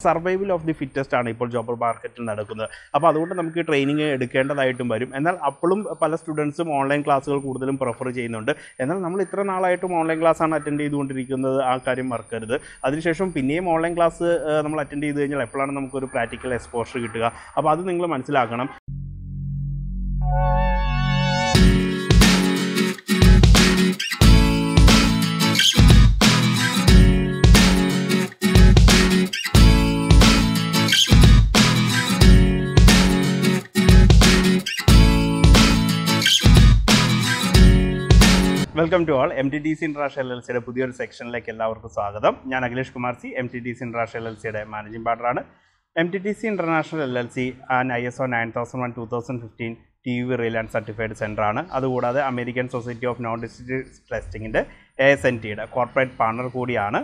survival of the fittest ആണ് ഇപ്പോൾ job മാർക്കറ്റിൽ നടക്കുന്നത് അപ്പോൾ അതുകൊണ്ട് നമുക്ക് ട്രെയിനിങ് എടുക്കേണ്ടതായിട്ടും വരും എന്നാൽ അപ്പോഴും പല സ്റ്റുഡൻസും ഓൺലൈൻ ക്ലാസ്സുകൾ കൂടുതലും പ്രിഫർ ചെയ്യുന്നുണ്ട് എന്നാൽ നമ്മൾ ഇത്ര നാളായിട്ടും ഓൺലൈൻ ക്ലാസ്സാണ് അറ്റൻഡ് ചെയ്തുകൊണ്ടിരിക്കുന്നത് ആ കാര്യം മറക്കരുത് അതിനുശേഷം പിന്നെയും ഓൺലൈൻ ക്ലാസ് നമ്മൾ അറ്റൻഡ് ചെയ്ത് കഴിഞ്ഞാൽ എപ്പോഴാണ് നമുക്കൊരു പ്രാക്ടിക്കൽ എക്സ്പോഷർ കിട്ടുക അപ്പോൾ അത് നിങ്ങൾ മനസ്സിലാക്കണം welcome to all M T T C international L L സിയുടെ പുതിയൊരു സെക്ഷനിലേക്ക് എല്ലാവർക്കും സ്വാഗതം ഞാൻ Akhilesh Kumar C M T T C international L L സിയുടെ മാനേജിംഗ് പാർട്ണറാണ് M T T C international L L C and I S O nine thousand one two thousand fifteen T V rail and certified സെൻ്ററാണ് അതുകൂടാതെ American society of non district ടെസ്റ്റിങ്ങിൻ്റെ A S N ടിയുടെ corporate partner കൂടിയാണ്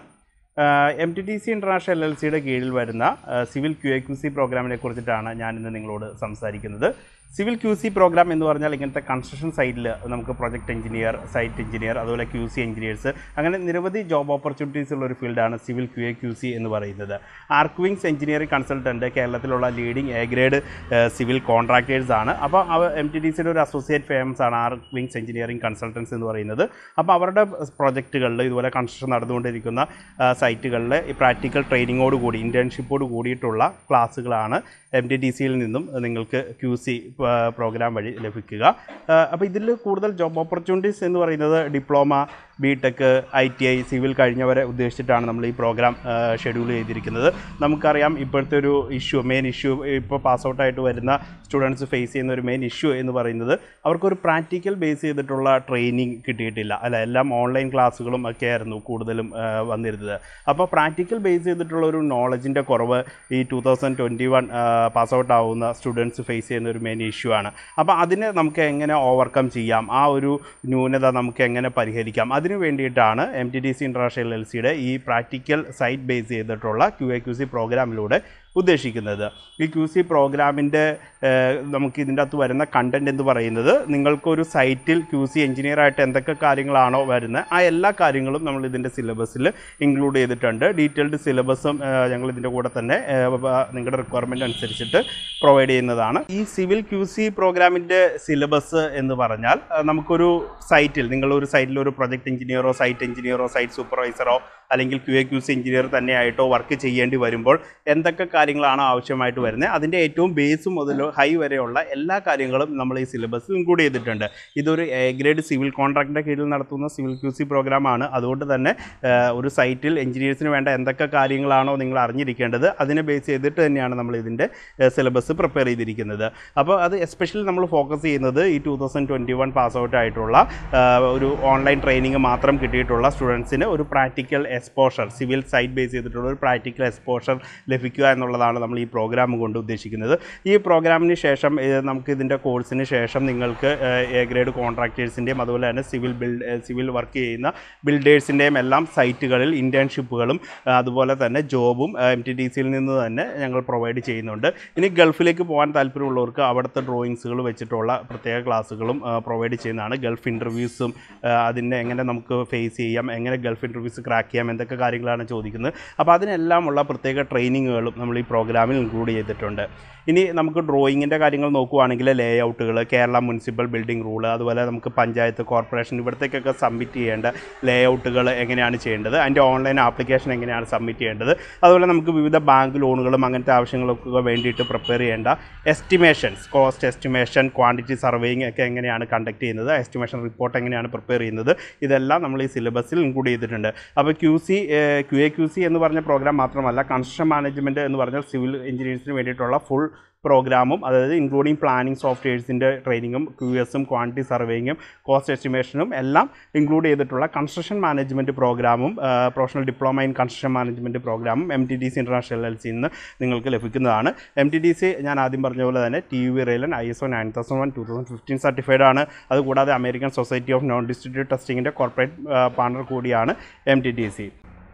M T T C international L L സിയുടെ കീഴിൽ വരുന്ന civil Q A Q C പ്രോഗ്രാമിനെ കുറിച്ചിട്ടാണ് ഞാൻ ഇന്ന് നിങ്ങളോട് സംസാരിക്കുന്നത് സിവിൽ ക്യു സി പ്രോഗ്രാം എന്ന് പറഞ്ഞാൽ ഇങ്ങനത്തെ കൺസ്ട്രക്ഷൻ സൈറ്റിൽ നമുക്ക് പ്രൊജക്ട് എഞ്ചിനീയർ സൈറ്റ് എഞ്ചിനീയർ അതുപോലെ ക്യു സി എഞ്ചിനീയേഴ്സ് അങ്ങനെ നിരവധി ജോബ് ഓപ്പർച്യൂണിറ്റീസ് ഉള്ള ഒരു ഫീൽഡാണ് civil Q A Q C എന്ന് പറയുന്നത് ആർക്വിങ്സ് എഞ്ചിനീയറിംഗ് കൺസൾട്ടൻറ്റ് കേരളത്തിലുള്ള leading A grade civil contractors ആണ് അപ്പോൾ അവ എം ടി ഡി സിയുടെ ഒരു അസോസിയേറ്റ് ഫേംസ് ആണ് ആർക്വിങ്സ് എഞ്ചിനീയറിംഗ് കൺസൾട്ടൻസ് എന്ന് പറയുന്നത് അപ്പോൾ അവരുടെ പ്രൊജക്റ്റുകളിൽ ഇതുപോലെ കൺസ്ട്രക്ഷൻ നടന്നുകൊണ്ടിരിക്കുന്ന സൈറ്റുകളിൽ ഈ പ്രാക്ടിക്കൽ ട്രെയിനിങ്ങോട് കൂടി ഇൻറ്റേൺഷിപ്പോട് കൂടിയിട്ടുള്ള ക്ലാസ്സുകളാണ് എം ടി ഡി സിയിൽ നിന്നും നിങ്ങൾക്ക് ക്യു സി പ്രോഗ്രാം വഴി ലഭിക്കുക അപ്പോൾ ഇതിൽ കൂടുതൽ ജോബ് ഓപ്പർച്യൂണിറ്റീസ് എന്ന് പറയുന്നത് diploma B Tech I T I civil കഴിഞ്ഞവരെ ഉദ്ദേശിച്ചിട്ടാണ് നമ്മൾ ഈ പ്രോഗ്രാം ഷെഡ്യൂൾ ചെയ്തിരിക്കുന്നത് നമുക്കറിയാം ഇപ്പോഴത്തെ ഒരു ഇഷ്യൂ മെയിൻ ഇഷ്യൂ ഇപ്പോൾ പാസ് ഔട്ടായിട്ട് വരുന്ന സ്റ്റുഡൻസ് ഫേസ് ചെയ്യുന്ന ഒരു മെയിൻ ഇഷ്യൂ എന്ന് പറയുന്നത് അവർക്കൊരു പ്രാക്ടിക്കൽ ബേസ് ചെയ്തിട്ടുള്ള ട്രെയിനിങ് കിട്ടിയിട്ടില്ല അല്ല എല്ലാം ഓൺലൈൻ ക്ലാസ്സുകളും ഒക്കെ ആയിരുന്നു കൂടുതലും ആ, വന്നിരുന്നത് അപ്പോൾ പ്രാക്ടിക്കൽ ബേസ് ചെയ്തിട്ടുള്ള ഒരു നോളജിൻ്റെ കുറവ് ഈ two thousand twenty one pass out ആവുന്ന സ്റ്റുഡൻസ് ഫേസ് ചെയ്യുന്ന ഒരു മെയിൻ ഇഷ്യൂ ആണ് അപ്പോൾ അതിനെ നമുക്ക് എങ്ങനെ ഓവർകം ചെയ്യാം ആ ഒരു ന്യൂനത നമുക്ക് എങ്ങനെ പരിഹരിക്കാം അതിനു വേണ്ടിയിട്ടാണ് M T D C international L സിയുടെ ഈ പ്രാക്ടിക്കൽ സൈറ്റ് ബേസ് ചെയ്തിട്ടുള്ള ക്യു എ ക്യു സി പ്രോഗ്രാമിലൂടെ ഉദ്ദേശിക്കുന്നത് ഈ ക്യു സി പ്രോഗ്രാമിൻ്റെ നമുക്ക് ഇതിൻ്റെ അകത്ത് വരുന്ന കണ്ടൻറ് എന്ന് പറയുന്നത് നിങ്ങൾക്കൊരു സൈറ്റിൽ ക്യു സി എഞ്ചിനീയറായിട്ട് എന്തൊക്കെ കാര്യങ്ങളാണോ വരുന്നത് ആ എല്ലാ കാര്യങ്ങളും നമ്മൾ ഇതിൻ്റെ സിലബസിൽ ഇൻക്ലൂഡ് ചെയ്തിട്ടുണ്ട് ഡീറ്റെയിൽഡ് സിലബസും ഞങ്ങൾ ഇതിൻ്റെ കൂടെ തന്നെ ഏഹ്, വ- നിങ്ങളുടെ റിക്വയർമെൻറ്റ് അനുസരിച്ചിട്ട് പ്രൊവൈഡ് ചെയ്യുന്നതാണ് ഈ സിവിൽ ക്യു സി പ്രോഗ്രാമിൻ്റെ സിലബസ് എന്ന് പറഞ്ഞാൽ ആ, നമുക്കൊരു സൈറ്റിൽ നിങ്ങളൊരു സൈറ്റിൽ ഒരു പ്രൊജക്ട് എഞ്ചിനീയറോ സൈറ്റ് എഞ്ചിനീയറോ സൈറ്റ് സൂപ്പർവൈസറോ അല്ലെങ്കിൽ Q A Q C engineer തന്നെയായിട്ടോ വർക്ക് ചെയ്യേണ്ടി വരുമ്പോൾ എന്തൊക്കെ കാര്യങ്ങളാണ് ആവശ്യമായിട്ട് വരുന്നത് അതിൻ്റെ ഏറ്റവും ബേസ് മുതൽ ഹൈ വരെയുള്ള എല്ലാ കാര്യങ്ങളും നമ്മൾ ഈ സിലബസിൽ ഇൻക്ലൂഡ് ചെയ്തിട്ടുണ്ട് ഇതൊരു എ ഗ്രേഡ് സിവിൽ കോൺട്രാക്റ്റിൻ്റെ കീഴിൽ നടത്തുന്ന സിവിൽ ക്യു സി പ്രോഗ്രാമാണ് അതുകൊണ്ട് തന്നെ ആ, ഒരു സൈറ്റിൽ എഞ്ചിനീയേഴ്സിന് വേണ്ട എന്തൊക്കെ കാര്യങ്ങളാണോ നിങ്ങൾ അറിഞ്ഞിരിക്കേണ്ടത് അതിനെ ബേസ് ചെയ്തിട്ട് തന്നെയാണ് നമ്മൾ ഇതിൻ്റെ സിലബസ് പ്രിപ്പയർ ചെയ്തിരിക്കുന്നത് അപ്പോൾ അത് എസ്പെഷ്യലി നമ്മൾ ഫോക്കസ് ചെയ്യുന്നത് ഈ two thousand twenty one pass out ആയിട്ടുള്ള ആ, ഒരു ഓൺലൈൻ ട്രെയിനിങ് മാത്രം കിട്ടിയിട്ടുള്ള സ്റ്റുഡൻസിന് ഒരു practical exposure civil site base ചെയ്തിട്ടുള്ള ഒരു പ്രാക്ടിക്കൽ എക്സ്പോഷർ ലഭിക്കുക എന്നുള്ളതാണ് നമ്മൾ ഈ പ്രോഗ്രാം കൊണ്ട് ഉദ്ദേശിക്കുന്നത് ഈ പ്രോഗ്രാമിന് ശേഷം ഏഹ്, നമുക്ക് ഇതിൻ്റെ കോഴ്സിന് ശേഷം നിങ്ങൾക്ക് എ ഗ്രേഡ് കോൺട്രാക്ടേഴ്സിൻ്റെയും അതുപോലെ തന്നെ സിവിൽ ബിൽഡ് സിവിൽ വർക്ക് ചെയ്യുന്ന ബിൽഡേഴ്സിൻ്റെയും എല്ലാം സൈറ്റുകളിൽ ഇൻറ്റേൺഷിപ്പുകളും അതുപോലെ തന്നെ ജോബും എം ടി ഡി സിയിൽ നിന്ന് തന്നെ ഞങ്ങൾ പ്രൊവൈഡ് ചെയ്യുന്നുണ്ട് ഇനി ഗൾഫിലേക്ക് പോകാൻ താല്പര്യമുള്ളവർക്ക് അവിടുത്തെ ഡ്രോയിങ്സുകൾ വെച്ചിട്ടുള്ള പ്രത്യേക ക്ലാസ്സുകളും പ്രൊവൈഡ് ചെയ്യുന്നതാണ് ഗൾഫ് ഇൻ്റർവ്യൂസും അതിനെ എങ്ങനെ നമുക്ക് ഫേസ് ചെയ്യാം എങ്ങനെ ഗൾഫ് ഇൻ്റർവ്യൂസ് ക്രാക്ക് ചെയ്യാം എന്തൊക്കെ കാര്യങ്ങളാണ് ചോദിക്കുന്നത് അപ്പോൾ അതിനെല്ലാമുള്ള പ്രത്യേക ട്രെയിനിങ്ങുകളും നമ്മൾ ഈ പ്രോഗ്രാമിൽ ഇൻക്ലൂഡ് ചെയ്തിട്ടുണ്ട് ഇനി നമുക്ക് ഡ്രോയിങ്ങിൻ്റെ കാര്യങ്ങൾ നോക്കുവാണെങ്കിൽ ലേ ഔട്ടുകൾ കേരള മുനിസിപ്പൽ ബിൽഡിംഗ് റൂൾ അതുപോലെ നമുക്ക് പഞ്ചായത്ത് കോർപ്പറേഷൻ ഇവിടത്തേക്കൊക്കെ സബ്മിറ്റ് ചെയ്യേണ്ട ലേ ഔട്ടുകൾ എങ്ങനെയാണ് ചെയ്യേണ്ടത് അതിൻ്റെ ഓൺലൈൻ ആപ്ലിക്കേഷൻ എങ്ങനെയാണ് സബ്മിറ്റ് ചെയ്യേണ്ടത് അതുപോലെ നമുക്ക് വിവിധ ബാങ്ക് ലോണുകളും അങ്ങനത്തെ ആവശ്യങ്ങൾക്കൊക്കെ വേണ്ടിയിട്ട് പ്രിപ്പയർ ചെയ്യേണ്ട estimations cost estimation quantity surveying ഒക്കെ എങ്ങനെയാണ് കണ്ടക്ട് ചെയ്യുന്നത് എസ്റ്റിമേഷൻ റിപ്പോർട്ട് എങ്ങനെയാണ് പ്രിപ്പയർ ചെയ്യുന്നത് ഇതെല്ലാം നമ്മൾ ഈ സിലബസിൽ ഇൻക്ലൂഡ് ചെയ്തിട്ടുണ്ട് അപ്പോൾ Q C Q A Q C എന്ന് പറഞ്ഞ പ്രോഗ്രാം മാത്രമല്ല കൺസ്ട്രക്ഷൻ മാനേജ്മെൻറ്റ് എന്ന് പറഞ്ഞാൽ സിവിൽ എഞ്ചിനീയേഴ്സിന് വേണ്ടിയിട്ടുള്ള ഫുൾ പ്രോഗ്രാമും അതായത് ഇൻക്ലൂഡിങ് പ്ലാനിങ് സോഫ്റ്റ്വെയർസിൻ്റെ ട്രെയിനിങ്ങും ക്യു എസും ക്വാണ്ടിറ്റി സർവേയിങ്ങും കോസ്റ്റ് എസ്റ്റിമേഷനും എല്ലാം ഇൻക്ലൂഡ് ചെയ്തിട്ടുള്ള കൺസ്ട്രക്ഷൻ മാനേജ്മെൻറ്റ് പ്രോഗ്രാമും professional diploma in construction management പ്രോഗ്രാമും M T D C international L സിയിൽ നിന്ന് നിങ്ങൾക്ക് ലഭിക്കുന്നതാണ് എം ടി ഡി സി ഞാൻ ആദ്യം പറഞ്ഞ പോലെ തന്നെ ടി വി റെയിലൻ I S O nine thousand one two thousand fifteen certified ആണ് അതുകൂടാതെ American society of non distributed ടെസ്റ്റിങ്ങിൻ്റെ കോർപ്പറേറ്റ് പാർട്ണർ കൂടിയാണ് എം ടി ഡി സി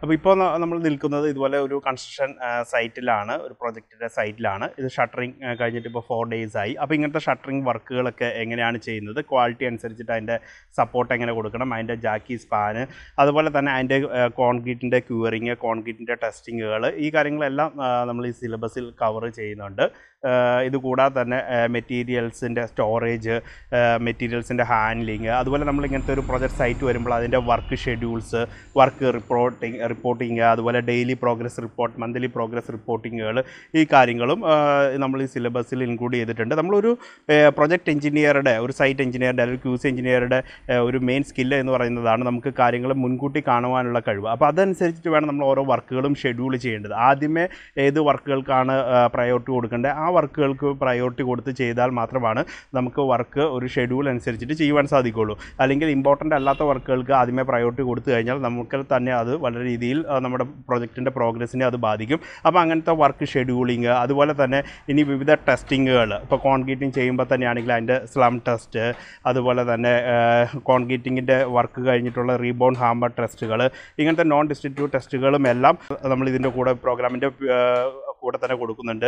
അപ്പോൾ ഇപ്പോൾ നമ്മൾ നിൽക്കുന്നത് ഇതുപോലെ ഒരു കൺസ്ട്രക്ഷൻ സൈറ്റിലാണ് ഒരു പ്രൊജക്റ്റിൻ്റെ സൈറ്റിലാണ് ഇത് ഷട്ടറിങ് കഴിഞ്ഞിട്ട് ഇപ്പോൾ ഫോർ ഡേയ്സ് ആയി അപ്പോൾ ഇങ്ങനത്തെ ഷട്ടറിങ് വർക്കുകളൊക്കെ എങ്ങനെയാണ് ചെയ്യുന്നത് ക്വാളിറ്റി അനുസരിച്ചിട്ട് അതിൻ്റെ സപ്പോർട്ട് എങ്ങനെ കൊടുക്കണം അതിൻ്റെ ജാക്കി സ്പാന് അതുപോലെ തന്നെ അതിൻ്റെ കോൺക്രീറ്റിൻ്റെ ക്യൂറിങ് കോൺക്രീറ്റിൻ്റെ ടെസ്റ്റിങ്ങുകൾ ഈ കാര്യങ്ങളെല്ലാം ആ, നമ്മൾ ഈ സിലബസിൽ കവർ ചെയ്യുന്നുണ്ട് ആ, ഇത് കൂടാതെ തന്നെ മെറ്റീരിയൽസിൻ്റെ സ്റ്റോറേജ് മെറ്റീരിയൽസിൻ്റെ ഹാൻഡ്ലിങ് അതുപോലെ നമ്മൾ ഇങ്ങനത്തെ ഒരു പ്രൊജക്ട് സൈറ്റ് വരുമ്പോൾ അതിൻ്റെ work schedules work reporting reporting അതുപോലെ daily progress report monthly progress റിപ്പോർട്ടിങ്ങുകൾ ഈ കാര്യങ്ങളും ആ, നമ്മൾ ഈ സിലബസിൽ ഇൻക്ലൂഡ് ചെയ്തിട്ടുണ്ട് നമ്മളൊരു പ്രൊജക്ട് എഞ്ചിനീയറുടെ ഒരു സൈറ്റ് എഞ്ചിനീയറുടെ അല്ലെങ്കിൽ ക്യൂസ് എഞ്ചിനീയറുടെ ഒരു മെയിൻ സ്കില്ല് എന്ന് പറയുന്നതാണ് നമുക്ക് കാര്യങ്ങൾ മുൻകൂട്ടി കാണുവാനുള്ള കഴിവ് അപ്പോൾ അതനുസരിച്ചിട്ട് വേണം നമ്മൾ ഓരോ വർക്കുകളും ഷെഡ്യൂൾ ചെയ്യേണ്ടത് ആദ്യമേ ഏത് വർക്കുകൾക്കാണ് പ്രയോറിറ്റി കൊടുക്കേണ്ടത് ആ വർക്കുകൾക്ക് പ്രയോറിറ്റി കൊടുത്ത് ചെയ്താൽ മാത്രമാണ് നമുക്ക് വർക്ക് ഒരു ഷെഡ്യൂൾ അനുസരിച്ചിട്ട് ചെയ്യുവാൻ സാധിക്കുള്ളൂ അല്ലെങ്കിൽ ഇമ്പോർട്ടൻ്റ് അല്ലാത്ത വർക്കുകൾക്ക് ആദ്യമേ പ്രയോറിറ്റി കൊടുത്തു കഴിഞ്ഞാൽ നമുക്ക് തന്നെ അത് വളരെ രീതിയിൽ ആ, നമ്മുടെ പ്രൊജക്റ്റിൻ്റെ പ്രോഗ്രസ്സിനെ അത് ബാധിക്കും അപ്പോൾ അങ്ങനത്തെ വർക്ക് ഷെഡ്യൂളിങ് അതുപോലെ തന്നെ ഇനി വിവിധ ടെസ്റ്റിങ്ങുകൾ ഇപ്പോൾ കോൺക്രീറ്റിംഗ് ചെയ്യുമ്പോൾ തന്നെയാണെങ്കിൽ അതിൻ്റെ സ്ലം ടെസ്റ്റ് അതുപോലെ തന്നെ കോൺക്രീറ്റിങ്ങിൻ്റെ വർക്ക് കഴിഞ്ഞിട്ടുള്ള റീബോൺ ഹാമർ ടെസ്റ്റുകൾ ഇങ്ങനത്തെ നോൺ ഡിസ്ട്രിക്റ്റീവ് ടെസ്റ്റുകളും എല്ലാം നമ്മൾ ഇതിൻ്റെ കൂടെ പ്രോഗ്രാമിൻ്റെ കൂടെ തന്നെ കൊടുക്കുന്നുണ്ട്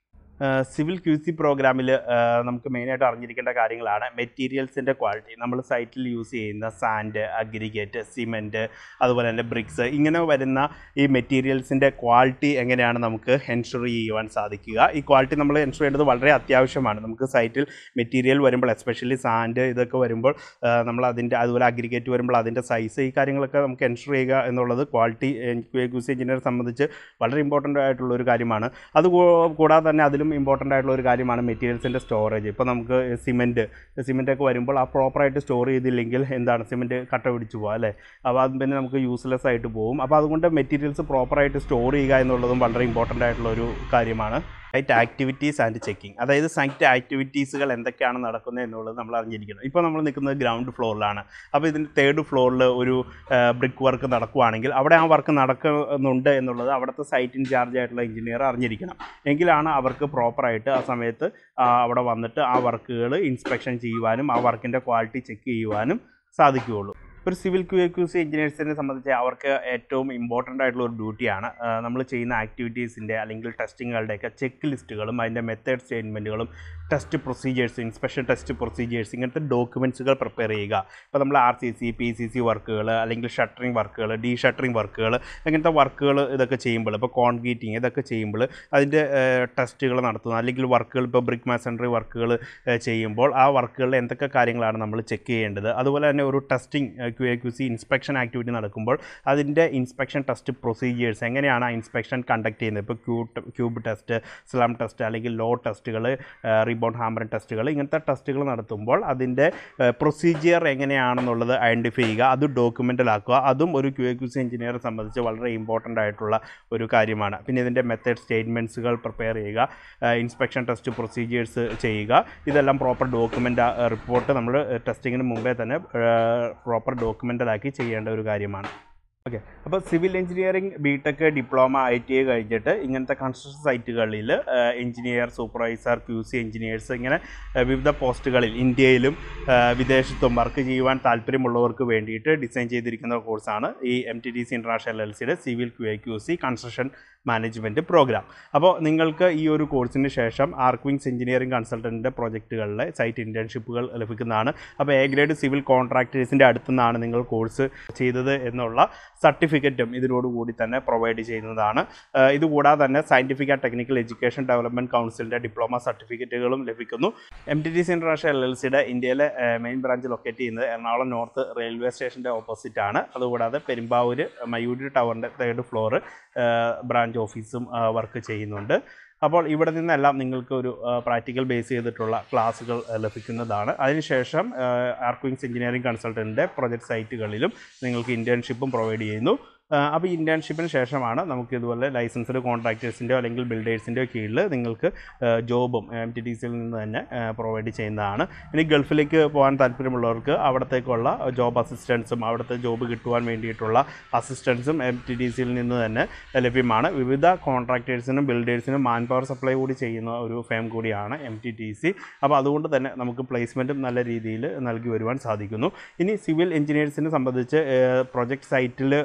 സിവിൽ ക്യു സി പ്രോഗ്രാമിൽ നമുക്ക് മെയിനായിട്ട് അറിഞ്ഞിരിക്കേണ്ട കാര്യങ്ങളാണ് മെറ്റീരിയൽസിൻ്റെ ക്വാളിറ്റി നമ്മൾ സൈറ്റിൽ യൂസ് ചെയ്യുന്ന സാൻഡ് അഗ്രിഗേറ്റ് സിമെൻറ്റ് അതുപോലെ തന്നെ ബ്രിക്സ് ഇങ്ങനെ വരുന്ന ഈ മെറ്റീരിയൽസിൻ്റെ ക്വാളിറ്റി എങ്ങനെയാണ് നമുക്ക് എൻഷുർ ചെയ്യുവാൻ സാധിക്കുക ഈ ക്വാളിറ്റി നമ്മൾ എൻഷുർ ചെയ്യേണ്ടത് വളരെ അത്യാവശ്യമാണ് നമുക്ക് സൈറ്റിൽ മെറ്റീരിയൽ വരുമ്പോൾ എസ്പെഷ്യലി സാൻഡ് ഇതൊക്കെ വരുമ്പോൾ ആ, നമ്മൾ അതിൻ്റെ അതുപോലെ അഗ്രിഗേറ്റ് വരുമ്പോൾ അതിൻ്റെ സൈസ് ഈ കാര്യങ്ങളൊക്കെ നമുക്ക് എൻഷുർ ചെയ്യുക എന്നുള്ളത് ക്വാളിറ്റി ക്യൂസ് എഞ്ചിനീയർ സംബന്ധിച്ച് വളരെ ഇമ്പോർട്ടൻ്റ് ആയിട്ടുള്ള ഒരു കാര്യമാണ് അത് കൂ- കൂടാതെ തന്നെ അതിലും ഇമ്പോർട്ടൻ്റ് ആയിട്ടുള്ള ഒരു കാര്യമാണ് മെറ്റീരിയൽസിൻ്റെ സ്റ്റോറേജ് ഇപ്പോൾ നമുക്ക് സിമെൻറ്റ് സിമെൻ്റ് ഒക്കെ വരുമ്പോൾ ആ പ്രോപ്പറായിട്ട് സ്റ്റോർ ചെയ്തില്ലെങ്കിൽ എന്താണ് സിമെൻറ്റ് കട്ട പിടിച്ചു പോകുക അല്ലേ അപ്പോൾ അത് പിന്നെ നമുക്ക് യൂസ്ലെസ് ആയിട്ട് പോകും അപ്പോൾ അതുകൊണ്ട് മെറ്റീരിയൽസ് പ്രോപ്പറായിട്ട് സ്റ്റോർ ചെയ്യുക എന്നുള്ളതും വളരെ ഇമ്പോർട്ടൻ്റ് ആയിട്ടുള്ള ഒരു കാര്യമാണ് സൈറ്റ് ആക്ടിവിറ്റീസ് ആൻഡ് ചെക്കിംഗ് അതായത് സൈറ്റ് ആക്ടിവിറ്റീസുകൾ എന്തൊക്കെയാണ് നടക്കുന്നത് എന്നുള്ളത് നമ്മൾ അറിഞ്ഞിരിക്കണം ഇപ്പോൾ നമ്മൾ നിൽക്കുന്നത് ഗ്രൗണ്ട് ഫ്ലോറിലാണ് അപ്പോൾ ഇതിൻ്റെ തേർഡ് ഫ്ലോറിൽ ഒരു ബ്രിക്ക് വർക്ക് നടക്കുവാണെങ്കിൽ അവിടെ ആ വർക്ക് നടക്കുന്നുണ്ട് എന്നുള്ളത് അവിടുത്തെ സൈറ്റ് ഇൻചാർജ് ആയിട്ടുള്ള എഞ്ചിനീയർ അറിഞ്ഞിരിക്കണം എങ്കിലാണ് അവർക്ക് പ്രോപ്പറായിട്ട് ആ സമയത്ത് ആ, അവിടെ വന്നിട്ട് ആ വർക്കുകൾ ഇൻസ്പെക്ഷൻ ചെയ്യുവാനും ആ വർക്കിൻ്റെ ക്വാളിറ്റി ചെക്ക് ചെയ്യുവാനും സാധിക്കുകയുള്ളൂ ഒരു സിവിൽ ക്യു ക്യു സി എഞ്ചിനീയേഴ്സിനെ സംബന്ധിച്ച് അവർക്ക് ഏറ്റവും ഇമ്പോർട്ടൻ്റ് ആയിട്ടുള്ള ഒരു ഡ്യൂട്ടിയാണ് നമ്മൾ ചെയ്യുന്ന ആക്ടിവിറ്റീസിൻ്റെ അല്ലെങ്കിൽ ടെസ്റ്റിങ്ങുകളുടെയൊക്കെ ചെക്ക് ലിസ്റ്റുകളും അതിൻ്റെ മെത്തേഡ് സ്റ്റേറ്റ്മെൻറ്റുകളും test procedures inspection test procedures ഇങ്ങനത്തെ ഡോക്യുമെൻറ്റ്സുകൾ പ്രിപ്പയർ ചെയ്യുക ഇപ്പോൾ നമ്മൾ R C C P C C വർക്കുകൾ അല്ലെങ്കിൽ ഷട്ടറിങ് വർക്കുകൾ ഡീ ഷട്ടറിങ് വർക്കുകൾ അങ്ങനത്തെ വർക്കുകൾ ഇതൊക്കെ ചെയ്യുമ്പോൾ ഇപ്പോൾ കോൺക്രീറ്റിങ് ഇതൊക്കെ ചെയ്യുമ്പോൾ അതിൻ്റെ ടെസ്റ്റുകൾ നടത്തുന്നത് അല്ലെങ്കിൽ വർക്കുകൾ ഇപ്പോൾ ബ്രിക്ക് മാസൻട്രി വർക്കുകൾ ചെയ്യുമ്പോൾ ആ വർക്കുകളിൽ എന്തൊക്കെ കാര്യങ്ങളാണ് നമ്മൾ ചെക്ക് ചെയ്യേണ്ടത് അതുപോലെ തന്നെ ഒരു testing Q A Q C inspection activity നടക്കുമ്പോൾ അതിൻ്റെ ഇൻസ്പെക്ഷൻ ടെസ്റ്റ് പ്രൊസീജിയേഴ്സ് എങ്ങനെയാണ് ആ ഇൻസ്പെക്ഷൻ കണ്ടക്ട് ചെയ്യുന്നത് ഇപ്പോൾ Q cube test slump test അല്ലെങ്കിൽ ലോ ടെസ്റ്റുകൾ റിബോൺ ഹാമർ ടെസ്റ്റുകൾ ഇങ്ങനത്തെ ടെസ്റ്റുകൾ നടത്തുമ്പോൾ അതിൻ്റെ പ്രൊസീജിയർ എങ്ങനെയാണെന്നുള്ളത് ഐഡൻറ്റിഫൈ ചെയ്യുക അത് ഡോക്യുമെൻ്റലാക്കുക അതും ഒരു ക്യു എ ക്യു സി എഞ്ചിനീയറെ സംബന്ധിച്ച് വളരെ ഇമ്പോർട്ടൻ്റ് ആയിട്ടുള്ള ഒരു കാര്യമാണ് പിന്നെ ഇതിൻ്റെ മെത്തേഡ് സ്റ്റേറ്റ്മെൻറ്റ്സുകൾ പ്രിപ്പയർ ചെയ്യുക ഇൻസ്പെക്ഷൻ ടെസ്റ്റ് പ്രൊസീജിയേഴ്സ് ചെയ്യുക ഇതെല്ലാം പ്രോപ്പർ ഡോക്യുമെൻ്റ് റിപ്പോർട്ട് നമ്മൾ ടെസ്റ്റിങ്ങിന് മുമ്പേ തന്നെ പ്രോപ്പർ ഡോക്യുമെൻ്റലാക്കി ചെയ്യേണ്ട ഒരു കാര്യമാണ് ഓക്കെ അപ്പോൾ civil engineering B Tech diploma I T I കഴിഞ്ഞിട്ട് ഇങ്ങനത്തെ കൺസ്ട്രക്ഷൻ സൈറ്റുകളിൽ engineer supervisor Q C engineers ഇങ്ങനെ ആ, വിവിധ പോസ്റ്റുകളിൽ ഇന്ത്യയിലും ആ, വിദേശത്തും വർക്ക് ചെയ്യുവാൻ താല്പര്യമുള്ളവർക്ക് വേണ്ടിയിട്ട് ഡിസൈൻ ചെയ്തിരിക്കുന്ന കോഴ്സാണ് ഈ M T D C international L സിയുടെ civil Q I Q C construction management program അപ്പോൾ നിങ്ങൾക്ക് ഈ ഒരു കോഴ്സിന് ശേഷം ആർക്വിങ്സ് എഞ്ചിനീയറിംഗ് കൺസൾട്ടൻറ്റിൻ്റെ പ്രോജക്റ്റുകളിലെ സൈറ്റ് ഇൻറ്റേൺഷിപ്പുകൾ ലഭിക്കുന്നതാണ് അപ്പോൾ എ ഗ്രേഡ് സിവിൽ കോൺട്രാക്ടേഴ്സിൻ്റെ അടുത്തു നിന്നാണ് നിങ്ങൾ കോഴ്സ് ചെയ്തത് എന്നുള്ള സർട്ടിഫിക്കറ്റും ഇതിനോടുകൂടി തന്നെ പ്രൊവൈഡ് ചെയ്യുന്നതാണ് ആഹ് ഇതുകൂടാതെ തന്നെ scientific and technical education development കൗൺസിലിൻ്റെ ഡിപ്ലോമ സർട്ടിഫിക്കറ്റുകളും ലഭിക്കുന്നു M T T C international L L സിയുടെ ഇന്ത്യയിലെ മെയിൻ ബ്രാഞ്ച് ലൊക്കേറ്റ് ചെയ്യുന്നത് എറണാകുളം നോർത്ത് റെയിൽവേ സ്റ്റേഷൻ്റെ ഓപ്പോസിറ്റ് ആണ് അതുകൂടാതെ പെരുമ്പാവൂർ മയൂരി ടവറിൻ്റെ തേർഡ് ഫ്ലോർ ബ്രാഞ്ച് ഓഫീസും വർക്ക് ചെയ്യുന്നുണ്ട് അപ്പോൾ ഇവിടെ നിന്നെല്ലാം നിങ്ങൾക്ക് ഒരു പ്രാക്ടിക്കൽ ബേസ് ചെയ്തിട്ടുള്ള ക്ലാസ്സുകൾ ആ, ലഭിക്കുന്നതാണ് അതിനുശേഷം ആർക്വിങ്സ് എഞ്ചിനീയറിംഗ് കൺസൾട്ടൻറ്റിൻ്റെ പ്രൊജക്ട് സൈറ്റുകളിലും നിങ്ങൾക്ക് ഇൻറ്റേൺഷിപ്പും പ്രൊവൈഡ് ചെയ്യുന്നു അപ്പോൾ ഈ ഇൻറ്റേൺഷിപ്പിന് ശേഷമാണ് നമുക്ക് ഇതുപോലെ ലൈസൻസ്ഡ് കോൺട്രാക്ടേഴ്സിൻ്റെയോ അല്ലെങ്കിൽ ബിൽഡേഴ്സിൻ്റെയോ കീഴിൽ നിങ്ങൾക്ക് ജോബും എം ടി ടി സിയിൽ നിന്ന് തന്നെ പ്രൊവൈഡ് ചെയ്യുന്നതാണ് ഇനി ഗൾഫിലേക്ക് പോകാൻ താല്പര്യമുള്ളവർക്ക് അവിടത്തേക്കുള്ള ജോബ് അസിസ്റ്റൻസും അവിടുത്തെ ജോബ് കിട്ടുവാൻ വേണ്ടിയിട്ടുള്ള അസിസ്റ്റൻസും എം ടി ടി സിയിൽ നിന്ന് തന്നെ ലഭ്യമാണ് വിവിധ കോൺട്രാക്ടേഴ്സിനും ബിൽഡേഴ്സിനും മാൻ പവർ സപ്ലൈ കൂടി ചെയ്യുന്ന ഒരു ഫേം കൂടിയാണ് എം ടി ടി സി അപ്പോൾ അതുകൊണ്ട് തന്നെ നമുക്ക് പ്ലേസ്മെൻറ്റും നല്ല രീതിയിൽ നൽകി വരുവാൻ സാധിക്കുന്നു ഇനി സിവിൽ എഞ്ചിനീയേഴ്സിനെ സംബന്ധിച്ച് പ്രൊജക്ട് സൈറ്റിൽ ഇങ്ങനെ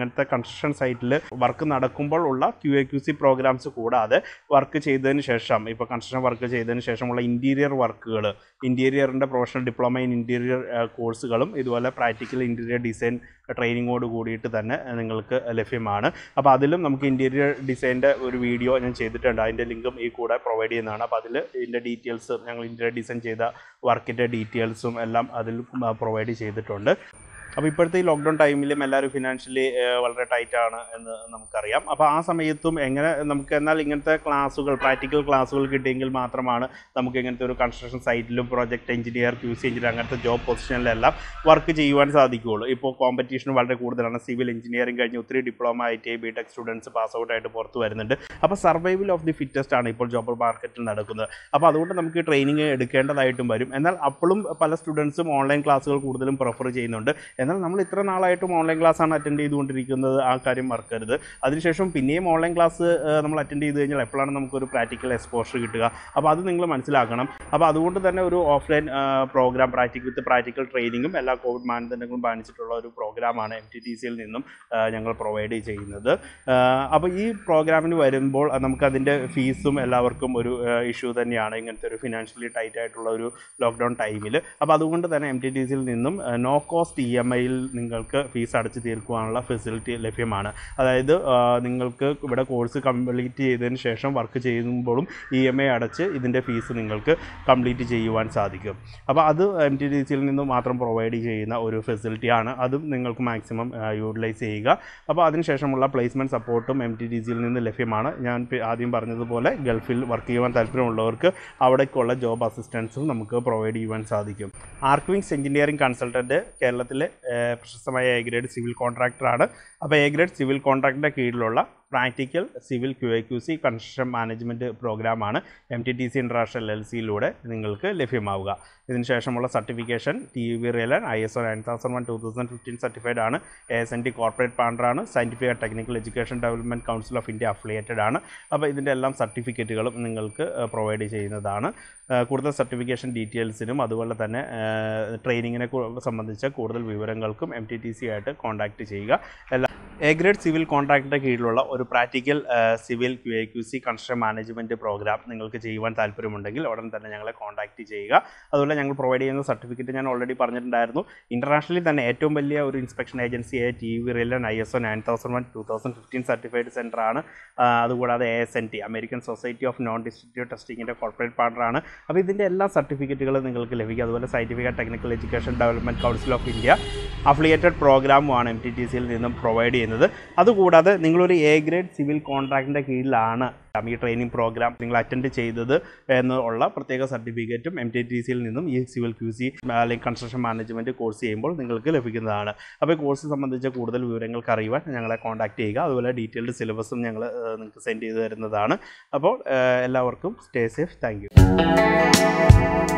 അങ്ങനത്തെ കൺസ്ട്രക്ഷൻ സൈറ്റിൽ വർക്ക് നടക്കുമ്പോൾ ഉള്ള Q A Q C programs കൂടാതെ വർക്ക് ചെയ്തതിന് ശേഷം ഇപ്പോൾ കൺസ്ട്രക്ഷൻ വർക്ക് ചെയ്തതിന് ശേഷമുള്ള ഇൻറ്റീരിയർ വർക്കുകൾ ഇൻറ്റീരിയറിൻ്റെ പ്രൊഫഷണൽ ഡിപ്ലോമ ഇൻ ഇൻറ്റീരിയർ കോഴ്സുകളും ഇതുപോലെ പ്രാക്ടിക്കൽ ഇൻറ്റീരിയർ ഡിസൈൻ ട്രെയിനിങ്ങോട് കൂടിയിട്ട് തന്നെ നിങ്ങൾക്ക് ലഭ്യമാണ് അപ്പോൾ അതിലും നമുക്ക് ഇൻറ്റീരിയർ ഡിസൈൻ്റെ ഒരു വീഡിയോ ഞാൻ ചെയ്തിട്ടുണ്ട് അതിൻ്റെ ലിങ്കും ഈ കൂടെ പ്രൊവൈഡ് ചെയ്യുന്നതാണ് അപ്പോൾ അതിൽ ഇതിൻ്റെ ഡീറ്റെയിൽസ് ഞങ്ങൾ ഇൻറ്റീരിയർ ഡിസൈൻ ചെയ്ത വർക്കിൻ്റെ ഡീറ്റെയിൽസും എല്ലാം അതിൽ പ്രൊവൈഡ് ചെയ്തിട്ടുണ്ട് അപ്പോൾ ഇപ്പോഴത്തെ ഈ ലോക്ക്ഡൗൺ ടൈമിലും എല്ലാവരും ഫിനാൻഷ്യലി വളരെ ടൈറ്റ് ആണ് എന്ന് നമുക്കറിയാം അപ്പോൾ ആ സമയത്തും എങ്ങനെ നമുക്ക് എന്നാൽ ഇങ്ങനത്തെ ക്ലാസ്സുകൾ പ്രാക്ടിക്കൽ ക്ലാസ്സുകൾ കിട്ടിയെങ്കിൽ മാത്രമാണ് നമുക്ക് ഇങ്ങനത്തെ ഒരു കൺസ്ട്രക്ഷൻ സൈറ്റിലും project engineer Q C engineer അങ്ങനത്തെ ജോബ് പൊസിഷനിലെല്ലാം വർക്ക് ചെയ്യുവാൻ സാധിക്കുകയുള്ളൂ ഇപ്പോൾ കോമ്പറ്റീഷൻ വളരെ കൂടുതലാണ് സിവിൽ എഞ്ചിനീയറിംഗ് കഴിഞ്ഞ് ഒത്തിരി diploma I T I B Tech students pass out ആയിട്ട് പുറത്ത് വരുന്നുണ്ട് അപ്പോൾ സർവൈവൽ ഓഫ് ദി ഫിറ്റസ്റ്റ് ആണ് ഇപ്പോൾ ജോബ് മാർക്കറ്റിൽ നടക്കുന്നത് അപ്പോൾ അതുകൊണ്ട് നമുക്ക് ട്രെയിനിങ് എടുക്കേണ്ടതായിട്ടും വരും എന്നാൽ അപ്പോഴും പല സ്റ്റുഡൻസും ഓൺലൈൻ ക്ലാസ്സുകൾ കൂടുതലും പ്രിഫർ ചെയ്യുന്നുണ്ട് എന്നാൽ നമ്മൾ ഇത്ര നാളായിട്ടും ഓൺലൈൻ ക്ലാസ് ആണ് അറ്റൻഡ് ചെയ്തുകൊണ്ടിരിക്കുന്നത് ആ കാര്യം മറക്കരുത് അതിനുശേഷം പിന്നെയും ഓൺലൈൻ ക്ലാസ് നമ്മൾ അറ്റൻഡ് ചെയ്ത് കഴിഞ്ഞാൽ എപ്പോഴാണ് നമുക്കൊരു പ്രാക്ടിക്കൽ എക്സ്പോഷർ കിട്ടുക അപ്പോൾ അത് നിങ്ങൾ മനസ്സിലാക്കണം അപ്പോൾ അതുകൊണ്ട് തന്നെ ഒരു offline program practical with practical ട്രെയിനിങ്ങും എല്ലാ കോവിഡ് മാനദണ്ഡങ്ങളും പാലിച്ചിട്ടുള്ള ഒരു പ്രോഗ്രാമാണ് എം ടി ടി സിയിൽ നിന്നും ആ, ഞങ്ങൾ പ്രൊവൈഡ് ചെയ്യുന്നത് ആ, അപ്പോൾ ഈ പ്രോഗ്രാമിന് വരുമ്പോൾ നമുക്കതിൻ്റെ ഫീസും എല്ലാവർക്കും ഒരു ഇഷ്യൂ തന്നെയാണ് ഇങ്ങനത്തെ ഒരു ഫിനാൻഷ്യലി ടൈറ്റ് ആയിട്ടുള്ള ഒരു ലോക്ക്ഡൗൺ ടൈമിൽ അപ്പോൾ അതുകൊണ്ട് തന്നെ എം ടി ടി സിയിൽ നിന്നും നോ കോസ്റ്റ് ഇ എം ഐയിൽ നിങ്ങൾക്ക് ഫീസ് അടച്ച് തീർക്കുവാനുള്ള ഫെസിലിറ്റി ലഭ്യമാണ് അതായത് ആ, നിങ്ങൾക്ക് ഇവിടെ കോഴ്സ് കംപ്ലീറ്റ് ചെയ്തതിന് ശേഷം വർക്ക് ചെയ്യുമ്പോഴും ഇ എം ഐ അടച്ച് ഇതിൻ്റെ ഫീസ് നിങ്ങൾക്ക് കംപ്ലീറ്റ് ചെയ്യുവാൻ സാധിക്കും അപ്പോൾ അത് എം ടി ഡി സിയിൽ നിന്ന് മാത്രം പ്രൊവൈഡ് ചെയ്യുന്ന ഒരു ഫെസിലിറ്റിയാണ് അതും നിങ്ങൾക്ക് മാക്സിമം യൂട്ടിലൈസ് ചെയ്യുക അപ്പോൾ അതിനുശേഷമുള്ള പ്ലേസ്മെൻറ്റ് സപ്പോർട്ടും എം ടി ഡി സിയിൽ നിന്ന് ലഭ്യമാണ് ഞാൻ പി- ആദ്യം പറഞ്ഞതുപോലെ ഗൾഫിൽ വർക്ക് ചെയ്യുവാൻ താല്പര്യമുള്ളവർക്ക് അവിടേക്കുള്ള ജോബ് അസിസ്റ്റൻസും നമുക്ക് പ്രൊവൈഡ് ചെയ്യുവാൻ സാധിക്കും ആർക്വിങ്സ് എഞ്ചിനീയറിംഗ് കൺസൾട്ടൻറ്റ് കേരളത്തിലെ ഏഹ്, പ്രശസ്തമായ എ ഗ്രേഡ് സിവിൽ കോൺട്രാക്ടറാണ് അപ്പോൾ എ ഗ്രേഡ് സിവിൽ കോൺട്രാക്ടറിൻ്റെ കീഴിലുള്ള practical civil Q A Q C construction management പ്രോഗ്രാമാണ് M T T C international L സിയിലൂടെ നിങ്ങൾക്ക് ലഭ്യമാവുക ഇതിന് ശേഷമുള്ള സർട്ടിഫിക്കേഷൻ ടി വി റിയലൻ I S O nine thousand one two thousand fifteen certified ആണ് A S N T corporate പാർട്ണറാണ് scientific and technical education development council of India affiliated ആണ് അപ്പോൾ ഇതിൻ്റെ എല്ലാം സർട്ടിഫിക്കറ്റുകളും നിങ്ങൾക്ക് പ്രൊവൈഡ് ചെയ്യുന്നതാണ് ആ, കൂടുതൽ സർട്ടിഫിക്കേഷൻ ഡീറ്റെയിൽസിനും അതുപോലെ തന്നെ ട്രെയിനിങ്ങിനെ സംബന്ധിച്ച കൂടുതൽ വിവരങ്ങൾക്കും എം ടി ടി സി ആയിട്ട് കോൺടാക്റ്റ് ചെയ്യുക എല്ലാ എ ഗ്രേഡ് സിവിൽ കോൺട്രാക്ടിൻ്റെ കീഴിലുള്ള ഒരു practical civil Q A Q C construction management program നിങ്ങൾക്ക് ചെയ്യുവാൻ താല്പര്യമുണ്ടെങ്കിൽ ഉടൻ തന്നെ ഞങ്ങളെ കോൺടാക്റ്റ് ചെയ്യുക അതുപോലെ ഞങ്ങൾ പ്രൊവൈഡ് ചെയ്യുന്ന സർട്ടിഫിക്കറ്റ് ഞാൻ ഓൾറെഡി പറഞ്ഞിട്ടുണ്ടായിരുന്നു ഇൻ്റർനാഷണലി തന്നെ ഏറ്റവും വലിയ ഒരു ഇൻസ്പെക്ഷൻ ഏജൻസിയായ ടി വി റിയലൻ I S O nine thousand one two thousand fifteen certified സെൻ്ററാണ് അതുകൂടാതെ A S N T American society of non distributive ടെസ്റ്റിങ്ങിൻ്റെ കോർപ്പറേറ്റ് പാർട്ണറാണ് അപ്പോൾ ഇതിൻ്റെ എല്ലാ സർട്ടിഫിക്കറ്റുകളും നിങ്ങൾക്ക് ലഭിക്കും അതുപോലെ scientific technical education development council of India affiliated പ്രോഗ്രാമുമാണ് എം ടി ടി സിയിൽ നിന്നും പ്രൊവൈഡ് ചെയ്യുന്നത് അതുകൂടാതെ നിങ്ങളൊരു എ ഗ്രേഡ് സിവിൽ കോൺട്രാക്ടിൻ്റെ കീഴിലാണ് ഈ ട്രെയിനിങ് പ്രോഗ്രാം നിങ്ങൾ അറ്റൻഡ് ചെയ്തത് എന്നുള്ള പ്രത്യേക സർട്ടിഫിക്കറ്റും എം ടി ടി സിയിൽ നിന്നും ഈ സിവിൽ ക്യു സി അല്ലെങ്കിൽ കൺസ്ട്രക്ഷൻ മാനേജ്മെൻറ്റ് കോഴ്സ് ചെയ്യുമ്പോൾ നിങ്ങൾക്ക് ലഭിക്കുന്നതാണ് അപ്പോൾ ഈ കോഴ്സ് സംബന്ധിച്ച കൂടുതൽ വിവരങ്ങൾക്ക് അറിയുവാൻ ഞങ്ങളെ കോൺടാക്ട് ചെയ്യുക അതുപോലെ ഡീറ്റെയിൽഡ് സിലബസും ഞങ്ങൾ നിങ്ങൾക്ക് സെൻഡ് ചെയ്ത് തരുന്നതാണ് അപ്പോൾ ഏഹ്, എല്ലാവർക്കും സ്റ്റേ സേഫ് താങ്ക് യു